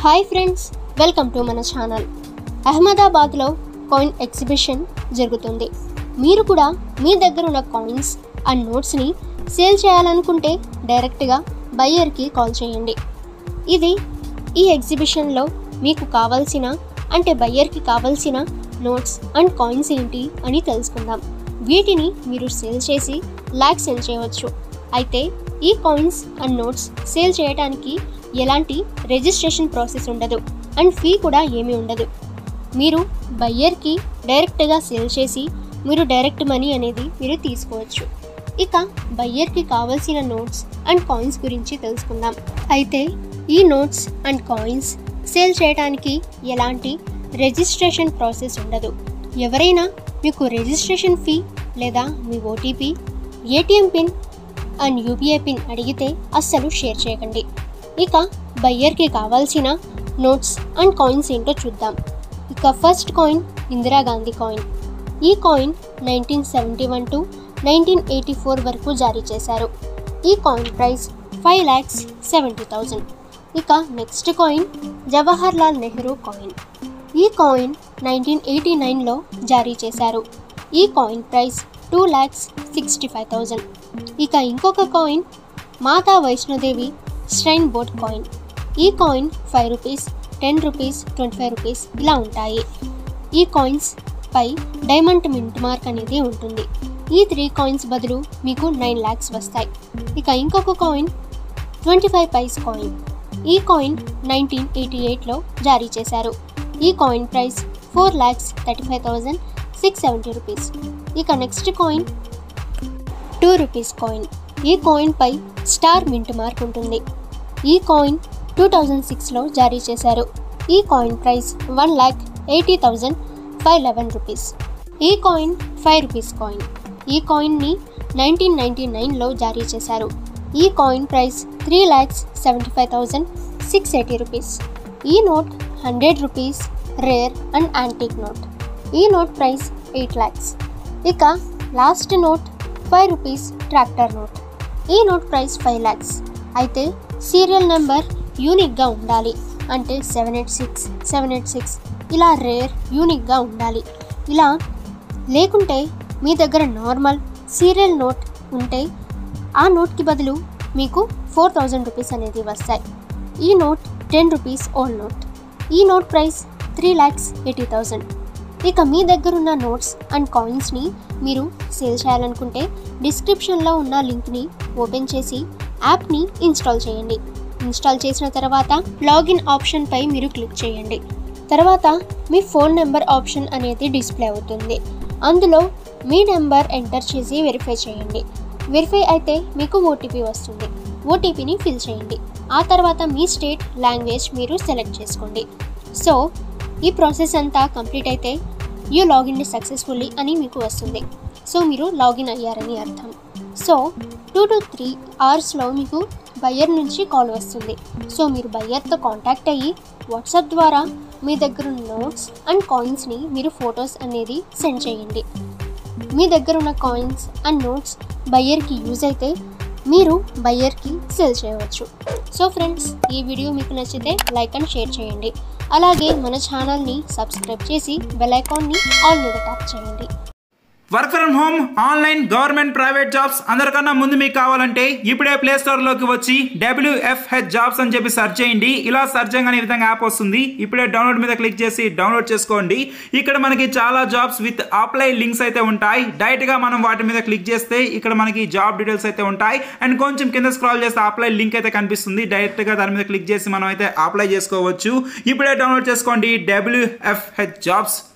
hi friends welcome to మన channel అహ్మదాబాద్లో coin exhibition జరుగుతుంది మీరు కూడా మీ దగ్గర ఉన్న కాయిన్స్ అండ్ నోట్స్ని సేల్ చేయాలనుకుంటే డైరెక్ట్గా బయ్యర్కి కాల్ చేయండి ఇది ఈ ఎగ్జిబిషన్లో మీకు కావాల్సిన అంటే బయ్యర్కి కావాల్సిన నోట్స్ అండ్ కాయిన్స్ ఏంటి అని తెలుసుకుందాం వీటిని మీరు సేల్ చేసి ల్యాక్ సేల్ చేయవచ్చు అయితే ఈ కాయిన్స్ అండ్ నోట్స్ సేల్ చేయడానికి ఎలాంటి రిజిస్ట్రేషన్ ప్రాసెస్ ఉండదు అండ్ ఫీ కూడా ఏమీ ఉండదు మీరు బయ్యర్కి డైరెక్ట్గా సేల్ చేసి మీరు డైరెక్ట్ మనీ అనేది మీరు తీసుకోవచ్చు ఇక బయ్యర్కి కావాల్సిన నోట్స్ అండ్ కాయిన్స్ గురించి తెలుసుకుందాం అయితే ఈ నోట్స్ అండ్ కాయిన్స్ సేల్ చేయడానికి ఎలాంటి రిజిస్ట్రేషన్ ప్రాసెస్ ఉండదు ఎవరైనా మీకు రిజిస్ట్రేషన్ ఫీ లేదా మీ OTP ATM pin and UPI pin అడిగితే అస్సలు షేర్ చేయకండి ఇక బయ్యర్కి కావాల్సిన నోట్స్ అండ్ కాయిన్స్ ఏంటో చూద్దాం ఇక ఫస్ట్ కాయిన్ ఇందిరాగాంధీ కాయిన్ ఈ coin nineteen seventy one to nineteen eighty four వరకు జారీ చేశారు ఈ coin price five lakhs seventy thousand ఇక next coin Jawahar Lal Nehru coin ఈ కాయిన్ నైన్టీన్ ఎయిటీ నైన్లో జారీ చేశారు ఈ coin price two lakhs sixty five thousand ఇక ఇంకొక coin Mata Vaishno Devi shrine board coin ఈ coin five rupees ten rupees twenty five rupees ఇలా ఉంటాయి ఈ కాయిన్స్ పై డైమండ్ మింట్ మార్క్ అనేది ఉంటుంది ఈ త్రీ కాయిన్స్ బదులు మీకు నైన్ ల్యాక్స్ వస్తాయి ఇక ఇంకొక coin twenty five paise coin ఈ కాయిన్ నైన్టీన్ ఎయిటీ ఎయిట్లో జారీ చేశారు ఈ coin price four lakhs thirty five thousand six seventy rupees ఇక next coin two rupees coin ఈ కాయిన్ పై స్టార్ మింట్ మార్క్ ఉంటుంది ఈ కాయిన్ టూ థౌజండ్ సిక్స్లో జారీ చేశారు ఈ coin price one lakh eighty thousand five eleven rupees ఈ కాయిన్ ఫైవ్ రూపీస్ కాయిన్ ఈ కాయిన్ని నైన్టీన్ నైన్టీ నైన్లో జారీ చేశారు ఈ coin price three lakhs seventy five thousand six eighty rupees ఈ note hundred rupees rare and antique note ఈ నోట్ ప్రైస్ ఎయిట్ ల్యాక్స్ ఇక last note five rupees tractor note ఈ నోట్ ప్రైస్ ఫైవ్ ల్యాక్స్ అయితే సీరియల్ నెంబర్ యూనిక్గా ఉండాలి అంటే seven eight six seven eight six ఇలా rare యూనిక్గా ఉండాలి ఇలా లేకుంటే మీ దగ్గర నార్మల్ సీరియల్ నోట్ ఉంటే ఆ నోట్కి బదులు మీకు ఫోర్ థౌజండ్ రూపీస్ అనేది వస్తాయి ఈ note ten rupees old note ఈ note price three lakhs eighty thousand ఇక మీ దగ్గర ఉన్న నోట్స్ అండ్ కాయిన్స్ని మీరు సేల్ చేయాలనుకుంటే డిస్క్రిప్షన్లో ఉన్న లింక్ని ఓపెన్ చేసి యాప్ని ఇన్స్టాల్ చేయండి ఇన్స్టాల్ చేసిన తర్వాత లాగిన్ ఆప్షన్పై మీరు క్లిక్ చేయండి తర్వాత మీ ఫోన్ నెంబర్ ఆప్షన్ అనేది డిస్ప్లే అవుతుంది అందులో మీ నెంబర్ ఎంటర్ చేసి వెరిఫై చేయండి వెరిఫై అయితే మీకు ఓటీపీ వస్తుంది ఓటీపీని ఫిల్ చేయండి ఆ తర్వాత మీ స్టేట్ లాంగ్వేజ్ మీరు సెలెక్ట్ చేసుకోండి సో ఈ ప్రాసెస్ అంతా కంప్లీట్ అయితే యూ లాగిన్ సక్సెస్ఫుల్లీ అని మీకు వస్తుంది సో మీరు లాగిన్ అయ్యారని అర్థం సో టూ టు త్రీ అవర్స్లో మీకు బయ్యర్ నుంచి కాల్ వస్తుంది సో మీరు బయ్యర్తో కాంటాక్ట్ అయ్యి వాట్సాప్ ద్వారా మీ దగ్గర ఉన్న నోట్స్ అండ్ కాయిన్స్ని మీరు ఫొటోస్ అనేది సెండ్ చేయండి మీ దగ్గర ఉన్న కాయిన్స్ అండ్ నోట్స్ బయ్యర్కి యూజ్ అయితే మీరు బయ్యర్కి సేల్ చేయవచ్చు సో ఫ్రెండ్స్ ఈ వీడియో మీకు నచ్చితే లైక్ అండ్ షేర్ చేయండి అలాగే మన ఛానల్ని సబ్స్క్రైబ్ చేసి బెల్ ఐకాన్ని ఆల్ మీద ట్యాప్ చేయండి work from home online government private jobs అందరికన్నా ముందు మీకు కావాలంటే ఇప్పుడే ప్లే స్టోర్ లోకి వచ్చి డబ్ల్యూఎఫ్హెచ్ జాబ్స్ అని చెప్పి సెర్చ్ చేయండి ఇలా సెర్చ్ చేయగానే ఈ విధంగా యాప్ వస్తుంది ఇప్పుడే డౌన్లోడ్ మీద క్లిక్ చేసి డౌన్లోడ్ చేసుకోండి ఇక్కడ మనకి చాలా జాబ్స్ విత్ అప్లై లింక్స్ అయితే ఉంటాయి డైరెక్ట్ గా మనం వాటి మీద క్లిక్ చేస్తే ఇక్కడ మనకి జాబ్ డీటెయిల్స్ అయితే ఉంటాయి అండ్ కొంచెం కింద స్క్రాల్ చేస్తే అప్లై లింక్ అయితే కనిపిస్తుంది డైరెక్ట్ గా దాని మీద క్లిక్ చేసి మనం అయితే అప్లై చేసుకోవచ్చు ఇప్పుడే డౌన్లోడ్ చేసుకోండి డబ్ల్యూఎఫ్హెచ్ జాబ్స్